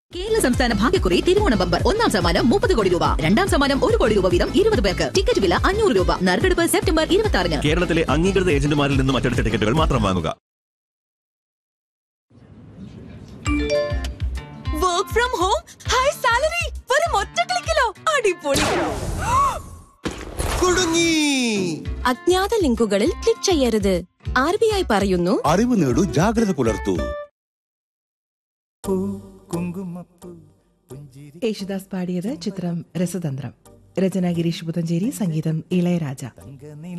കേരള സംസ്ഥാന ഭാഗ്യക്കുറി തിരുവോണ ബമ്പർ ഒന്നാം സമ്മാനം മുപ്പത് കോടി രൂപ രണ്ടാം സമ്മാനം ഒരു കോടി രൂപ വീതം ഇരുപത് പേർക്ക് ടിക്കറ്റ് വില അഞ്ഞൂറ് രൂപ നറുക്കെടുപ്പ് സെപ്റ്റംബർ ഇരുപത്തി ആറിന് കേരളത്തിലെ അംഗീകൃത ഏജന്റുമാരിൽ നിന്നും അച്ചടിച്ച ടിക്കറ്റുകൾ മാത്രം വാങ്ങുക work from home high salary വെറും ഒറ്റ ക്ലിക്കിലോ അടിപൊളി കുടുങ്ങി അജ്ഞാത ലിങ്കുകളിൽ ക്ലിക്ക് ചെയ്യരുത് ആർ ബി ഐ പറയുന്നു അറിവ് നേടൂ ജാഗ്രത പുലർത്തൂ യേശുദാസ് പാടിയത് ചിത്രം രസതന്ത്രം രചന ഗിരീഷ് പുതഞ്ചേരി സംഗീതം ഇളയരാജ